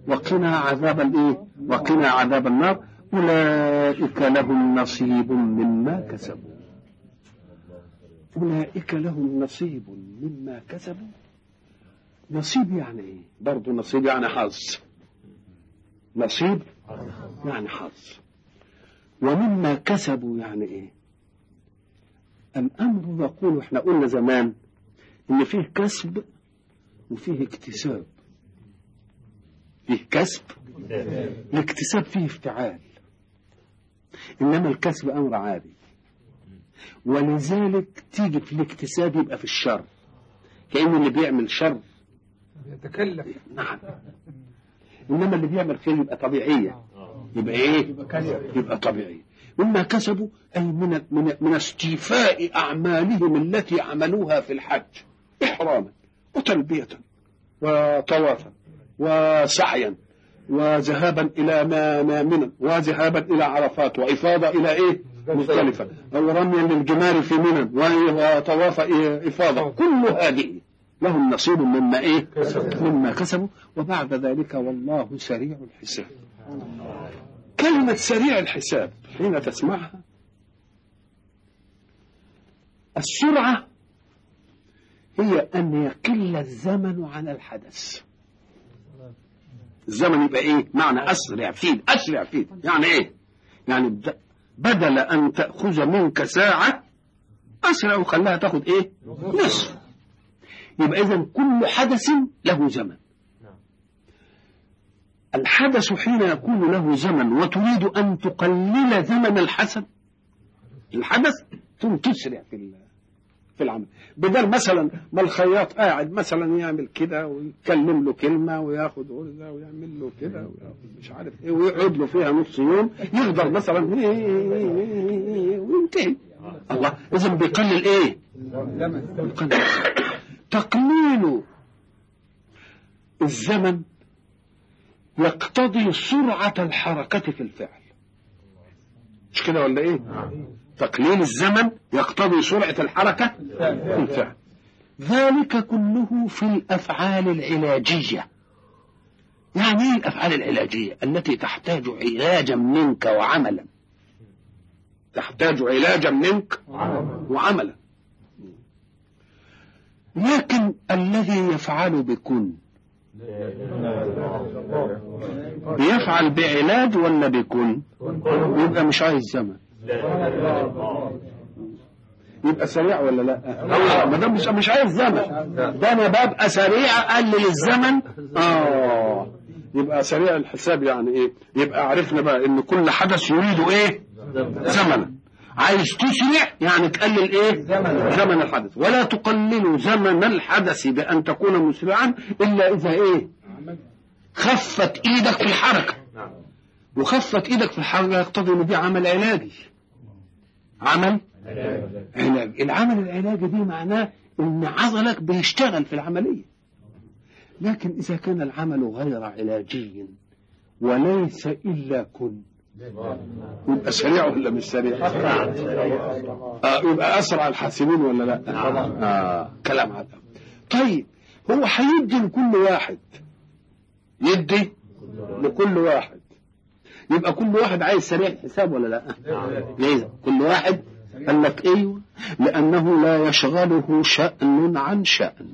وقنا عذاب الايه وقنا عذاب النار اولئك لهم نصيب مما كسبوا اولئك لهم نصيب مما كسبوا نصيب يعني ايه برضه نصيب يعني حظ نصيب يعني حظ ومما كسبوا يعني ايه الامر يقول احنا قلنا زمان ان فيه كسب وفيه اكتساب فيه كسب الاكتساب فيه افتعال انما الكسب امر عادي ولذلك تيجي في الاكتساب يبقى في الشر كأن اللي بيعمل شر يتكلف نعم انما اللي بيعمل خير يبقى طبيعيه يبقى ايه يبقى طبيعي مما كسبوا اي من من من استيفاء اعمالهم التي عملوها في الحج احراما وتلبيه وطوافا وسعيا وذهابا الى ما منى وذهابا الى عرفات وافاضه الى ايه مختلفة أو رميا للجمار في منى وطواف إفاضة كل هذه لهم نصيب مما إيه مما كسبوا وبعد ذلك والله سريع الحساب كلمة سريع الحساب حين تسمعها السرعة هي أن يقل الزمن عن الحدث الزمن يبقى إيه معنى أسرع فيه أسرع فيه يعني إيه يعني بدل أن تأخذ منك ساعة أسرع وخلاها تاخد إيه نصف يبقى إذا كل حدث له زمن الحدث حين يكون له زمن وتريد أن تقلل زمن الحسن الحدث ثم تسرع في في العمل بدل مثلا ما الخياط قاعد مثلا يعمل كده ويتكلم له كلمه وياخد غرزه ويعمل له كده وياخد مش عارف ايه ويقعد له فيها نص يوم يفضل مثلا وينتهي الله اذا بيقلل ايه؟ بيقلل تقليل الزمن يقتضي سرعة الحركة في الفعل مش كده ولا ايه؟ تقليل الزمن يقتضي سرعة الحركة في الفعل ذلك كله في الأفعال العلاجية يعني ايه الأفعال العلاجية التي تحتاج علاجا منك وعملا تحتاج علاجا منك وعملا لكن الذي يفعل بكن بيفعل بعلاج ولا بكن يبقى مش عايز زمن يبقى سريع ولا لا؟ ما دام مش مش عايز زمن ده انا ببقى سريع اقلل الزمن اه يبقى سريع الحساب يعني ايه؟ يبقى عرفنا بقى ان كل حدث يريد ايه؟ زمنا عايز تسرع يعني تقلل ايه؟ زمن الحدث ولا تقلل زمن الحدث بان تكون مسرعا الا اذا ايه؟ خفت ايدك في الحركه وخفت ايدك في الحركه يقتضي ان دي عمل علاجي عمل علاج العمل العلاجي دي معناه ان عضلك بيشتغل في العمليه لكن اذا كان العمل غير علاجي وليس الا كن يبقى سريع ولا مش سريع؟ آه يبقى اسرع الحاسبين ولا لا؟ آه كلام عدم طيب هو هيدي لكل واحد يدي لكل واحد يبقى كل واحد عايز سريع الحساب ولا لا؟ ليه؟ كل واحد قال لك ايوه لانه لا يشغله شأن عن شأن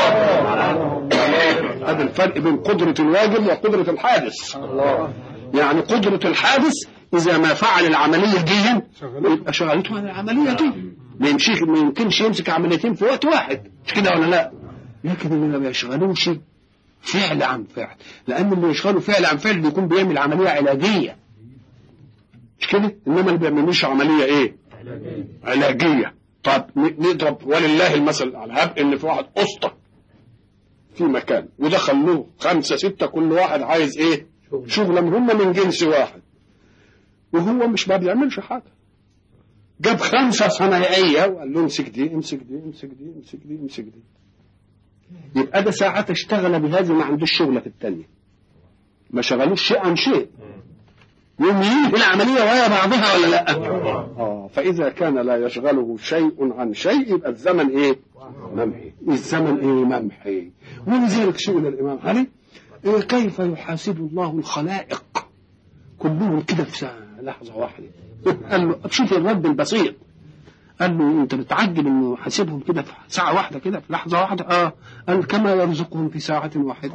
هذا الفرق بين قدرة الواجب وقدرة الحادث يعني قدرة الحادث إذا ما فعل العملية دي يبقى شغلته عن العملية دي ما يمشيش ما يمكنش يمسك عمليتين في وقت واحد مش كده ولا لا؟ لكن اللي ما بيشغلوش فعل عن فعل لأن اللي يشغله فعل عن فعل بيكون بيعمل عملية علاجية مش كده؟ إنما اللي بيعملوش عملية إيه؟ علاجية طب نضرب ولله المثل على هب إن في واحد أسطى في مكان ودخل له خمسة ستة كل واحد عايز إيه؟ شغلة هم من جنس واحد وهو مش ما بيعملش حاجة جاب خمسة صنايعية وقال له امسك دي امسك دي امسك دي امسك دي امسك دي يبقى ده ساعات اشتغل بهذه ما عندوش شغلة في التانية ما شغلوش شيء عن شيء يوم ينهي العملية وهي بعضها ولا لا آه فإذا كان لا يشغله شيء عن شيء يبقى الزمن إيه ممحي الزمن إيه ممحي ولذلك سئل الإمام علي إيه كيف يحاسب الله الخلائق كلهم كده في ساعة لحظة واحدة قال له شوف الرد البسيط قال له انت بتعجب انه حاسبهم كده في ساعة واحدة كده في لحظة واحدة اه قال كما يرزقهم في ساعة واحدة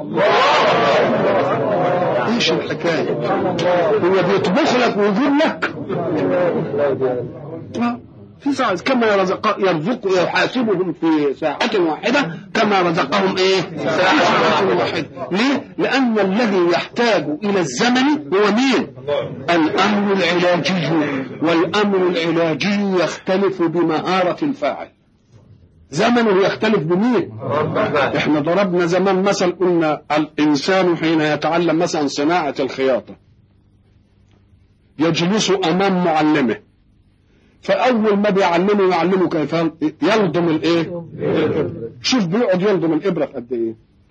ايش الحكاية هو بيطبخ لك ويجيب لك آه. في ساعة كما يرزق يرزق يحاسبهم في ساعة واحدة كما رزقهم ايه؟ في ساعة واحدة، ليه؟ لأن الذي يحتاج إلى الزمن هو مين؟ الأمر العلاجي والأمر العلاجي يختلف بمهارة الفاعل. زمنه يختلف بمين؟ احنا ضربنا زمان مثل قلنا الإنسان حين يتعلم مثلا صناعة الخياطة يجلس أمام معلمه فاول ما بيعلمه يعلمه كيف يلضم الايه شوف بيقعد يلضم الابره في قد ايه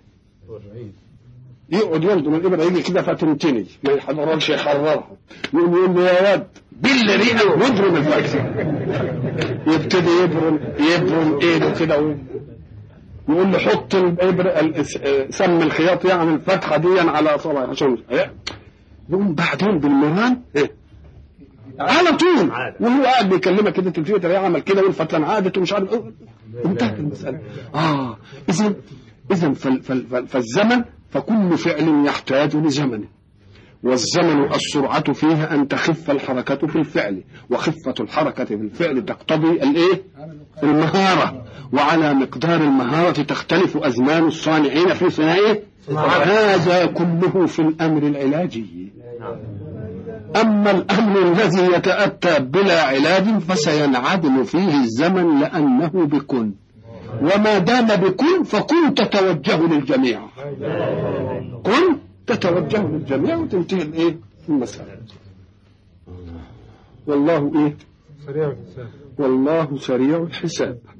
يقعد يلضم الابره يجي كده فتنتني ما يحضرش يحررها يقوم يقول له يا واد بل ريقك واضرب الفاكهه يبتدي يبرم يبرم ايده كده و- يقول له حط الابره ال- سم الخياط يعني الفتحه دي على صبعي عشان يقوم بعدين بالمران إيه؟ على طول وهو قاعد بيكلمك كده تلفيه تلاقيه عمل كده والفتن عادت ومش عارف إيه. انتهت المساله اه اذا اذا فال فال فال فالزمن فكل فعل يحتاج لزمن والزمن السرعة فيها أن تخف الحركة في الفعل وخفة الحركة في الفعل تقتضي الإيه؟ المهارة وعلى مقدار المهارة تختلف أزمان الصانعين في صناعه هذا كله في الأمر العلاجي أما الأمر الذي يتأتى بلا علاج فسينعدم فيه الزمن لأنه بكن وما دام بكن فكن تتوجه للجميع كن تتوجه للجميع وتنتهي الايه المسألة والله ايه سريع الحساب والله سريع الحساب